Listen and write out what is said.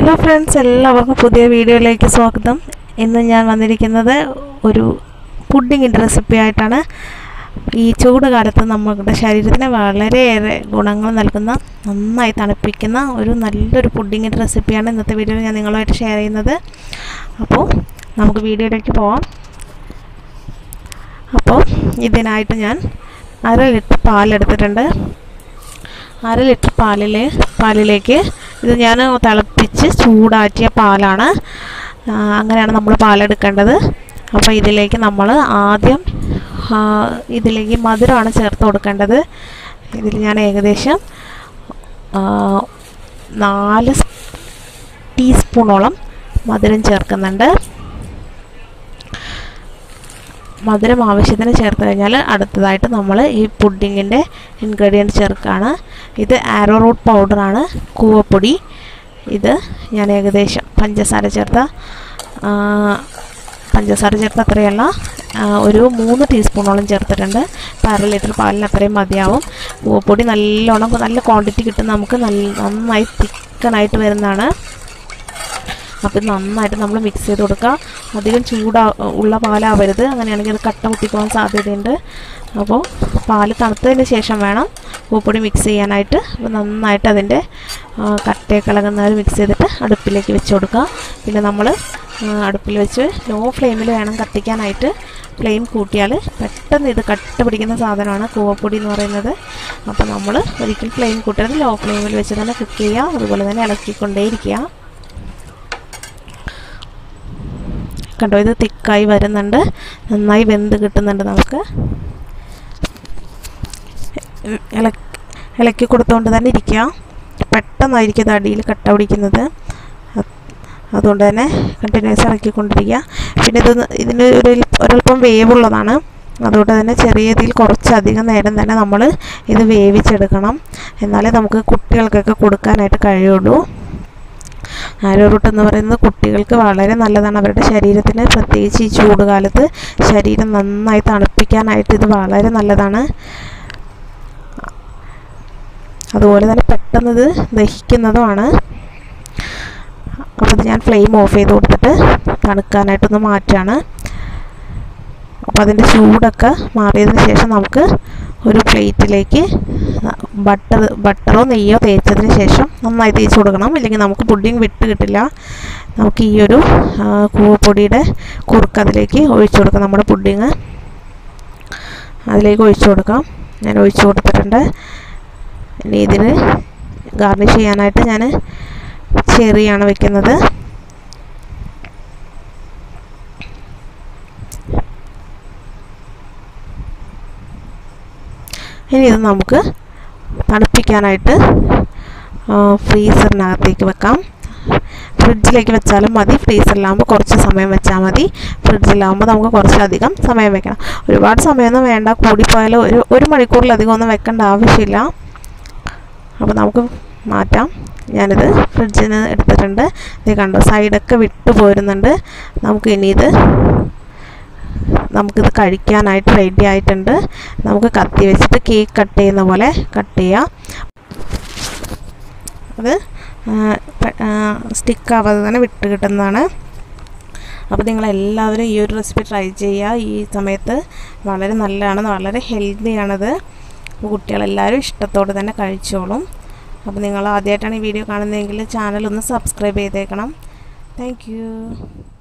hello friends എല്ലാവർക്കും പുതിയ വീഡിയോയിലേക്ക് സ്വാഗതം ഇന്ന് ഞാൻ വന്നിരിക്കുന്നത് ഒരു പുഡിങ്ങിൻ്റെ റെസിപ്പി ആയിട്ടാണ് ഈ ചൂട് കാലത്ത് നമ്മുടെ ശരീരത്തിന് വളരെയേറെ ഗുണങ്ങൾ നൽകുന്ന നന്നായി തണുപ്പിക്കുന്ന ഒരു നല്ലൊരു പുഡിങ്ങിൻ്റെ റെസിപ്പിയാണ് ഇന്നത്തെ വീഡിയോയിൽ ഞാൻ നിങ്ങളുമായിട്ട് ഷെയർ ചെയ്യുന്നത് അപ്പോൾ നമുക്ക് വീഡിയോയിലേക്ക് പോവാം അപ്പോൾ ഇതിനായിട്ട് ഞാൻ അര ലിറ്റർ പാലെടുത്തിട്ടുണ്ട് അര ലിറ്റർ പാലിൽ പാലിലേക്ക് ഇത് ഞാൻ തിളപ്പിച്ച് ചൂടാറ്റിയ പാലാണ് ആ, അങ്ങനെയാണ് നമ്മൾ പാലെടുക്കേണ്ടത് അപ്പോൾ ഇതിലേക്ക് നമ്മൾ ആദ്യം ആ, ഇതിലേക്ക് മധുരമാണ് ചേർത്ത് കൊടുക്കേണ്ടത് ഇതിൽ ഞാൻ ഏകദേശം ആ, നാല് സ് ടീസ്പൂണോളം മധുരം ചേർക്കുന്നുണ്ട് മധുരം ആവശ്യത്തിന് ചേർത്ത് കഴിഞ്ഞാൽ അടുത്തതായിട്ട് നമ്മൾ ഈ പുഡിങ്ങിൻ്റെ ഇൻഗ്രീഡിയൻറ്റ് ചേർക്കുകയാണ് ഇത് ആരോ റൂട്ട് പൗഡറാണ് കൂവപ്പൊടി ഇത് ഞാൻ ഏകദേശം പഞ്ചസാര ചേർത്ത ആ, പഞ്ചസാര ചേർത്ത അത്രയല്ല ആ, ഒരു മൂന്ന് ടീസ്പൂണോളം ചേർത്തിട്ടുണ്ട് ഇപ്പം അര ലിറ്റർ പാലിന് അത്രയും മതിയാവും കൂവപ്പൊടി നല്ലോണം നല്ല ക്വാണ്ടിറ്റി കിട്ടും നമുക്ക് നല്ല നന്നായി തിക്കനായിട്ട് വരുന്നതാണ് അപ്പോൾ ഇത് നന്നായിട്ട് നമ്മൾ മിക്സ് ചെയ്ത് കൊടുക്കുക അധികം ചൂടാ ഉള്ള പാലാവരുത് അങ്ങനെയാണെങ്കിൽ അത് കട്ട കുത്തിപ്പോകാൻ സാധ്യതയുണ്ട് അപ്പോൾ പാല് തണുത്തതിന് ശേഷം വേണം പൂപ്പൊടി മിക്സ് ചെയ്യാനായിട്ട് അപ്പോൾ നന്നായിട്ട് അതിൻ്റെ ആ, കട്ടയൊക്കെ ഇളകുന്നവർ മിക്സ് ചെയ്തിട്ട് അടുപ്പിലേക്ക് വെച്ച് കൊടുക്കുക പിന്നെ നമ്മൾ അടുപ്പിൽ വെച്ച് ലോ ഫ്ലെയിമിൽ വേണം കത്തിക്കാനായിട്ട് ഫ്ലെയിം കൂട്ടിയാൽ പെട്ടെന്ന് ഇത് കട്ട പിടിക്കുന്ന സാധനമാണ് കൂവപ്പൊടി എന്ന് പറയുന്നത് അപ്പോൾ നമ്മൾ ഒരിക്കലും ഫ്ലെയിം കൂട്ടരുത് ലോ ഫ്ലെയിമിൽ വെച്ച് തന്നെ കുക്ക് ചെയ്യുക അതുപോലെ തന്നെ ഇളക്കിക്കൊണ്ടേയിരിക്കുക കണ്ടോ ഇത് തിക്കായി വരുന്നുണ്ട് നന്നായി വെന്ത് കിട്ടുന്നുണ്ട് നമുക്ക് ഇള ഇളക്കി കൊടുത്തുകൊണ്ട് തന്നെ ഇരിക്കുക പെട്ടെന്നായിരിക്കും ഇത് അടിയിൽ കട്ട പിടിക്കുന്നത് അത് അതുകൊണ്ട് തന്നെ കണ്ടിന്യൂസ് ഇളക്കിക്കൊണ്ടിരിക്കുക പിന്നെ ഇത് ഇതിന് ഒരു ഒരല്പം വേവുള്ളതാണ് അതുകൊണ്ട് തന്നെ ചെറിയ ഇതിൽ കുറച്ചധികം നേരം തന്നെ നമ്മൾ ഇത് വേവിച്ചെടുക്കണം എന്നാലേ നമുക്ക് കുട്ടികൾക്കൊക്കെ കൊടുക്കാനായിട്ട് കഴിയുള്ളൂ ആരോറൂട്ട് എന്ന് പറയുന്നത് കുട്ടികൾക്ക് വളരെ നല്ലതാണ് അവരുടെ ശരീരത്തിന് പ്രത്യേകിച്ച് ഈ ചൂട് കാലത്ത് ശരീരം നന്നായി തണുപ്പിക്കാനായിട്ട് ഇത് വളരെ നല്ലതാണ് അതുപോലെ തന്നെ പെട്ടെന്ന് ഇത് ദഹിക്കുന്നതുമാണ് അപ്പോൾ ഇത് ഞാൻ ഫ്ലെയിം ഓഫ് ചെയ്ത് കൊടുത്തിട്ട് തണുക്കാനായിട്ടൊന്ന് മാറ്റാണ് അപ്പോൾ അതിൻ്റെ ചൂടൊക്കെ മാറിയതിന് ശേഷം നമുക്ക് ഒരു പ്ലേറ്റിലേക്ക് ബട്ടർ ബട്ടറോ നെയ്യോ തേച്ചതിന് ശേഷം നന്നായി തേച്ച് കൊടുക്കണം ഇല്ലെങ്കിൽ നമുക്ക് പുഡിങ് വിട്ട് കിട്ടില്ല നമുക്ക് ഈ ഒരു ആ, കൂവപ്പൊടിയുടെ കുറുക്ക് അതിലേക്ക് ഒഴിച്ചു കൊടുക്കാം നമ്മുടെ പുഡിങ് അതിലേക്ക് ഒഴിച്ചു കൊടുക്കാം ഞാൻ ഒഴിച്ചു കൊടുത്തിട്ടുണ്ട് ഇനി ഇതിന് ഗാർണിഷ് ചെയ്യാനായിട്ട് ഞാൻ ചെറിയാണ് വെക്കുന്നത് ഇനി ഇത് നമുക്ക് തണുപ്പിക്കാനായിട്ട് ഫ്രീസറിനകത്തേക്ക് വെക്കാം ഫ്രിഡ്ജിലേക്ക് വെച്ചാലും മതി ഫ്രീസറിലാകുമ്പോൾ കുറച്ച് സമയം വെച്ചാൽ മതി ഫ്രിഡ്ജിലാകുമ്പോൾ നമുക്ക് കുറച്ചധികം സമയം വെക്കണം ഒരുപാട് സമയമൊന്നും വേണ്ട കൂടിപ്പോയാൽ ഒരു ഒരു മണിക്കൂറിലധികം ഒന്നും വെക്കേണ്ട ആവശ്യമില്ല അപ്പോൾ നമുക്ക് മാറ്റാം ഞാനിത് ഫ്രിഡ്ജിൽ നിന്ന് എടുത്തിട്ടുണ്ട് ഇത് കണ്ടോ സൈഡൊക്കെ വിട്ടു പോരുന്നുണ്ട് നമുക്ക് ഇനി ഇത് നമുക്കിത് കഴിക്കാനായിട്ട് റെഡി ആയിട്ടുണ്ട് നമുക്ക് കത്തി വെച്ചിട്ട് കേക്ക് കട്ട് ചെയ്യുന്ന പോലെ കട്ട് ചെയ്യാം അത് സ്റ്റിക്കാവാതെ തന്നെ വിട്ട് കിട്ടുന്നതാണ് അപ്പോൾ നിങ്ങളെല്ലാവരും ഈ ഒരു റെസിപ്പി ട്രൈ ചെയ്യുക ഈ സമയത്ത് വളരെ നല്ലതാണ് വളരെ ഹെൽത്തിയാണത് കുട്ടികളെല്ലാവരും ഇഷ്ടത്തോടെ തന്നെ കഴിച്ചോളും അപ്പോൾ നിങ്ങൾ ആദ്യമായിട്ടാണ് ഈ വീഡിയോ കാണുന്നതെങ്കിൽ ചാനൽ ഒന്ന് സബ്സ്ക്രൈബ് ചെയ്തേക്കണം താങ്ക്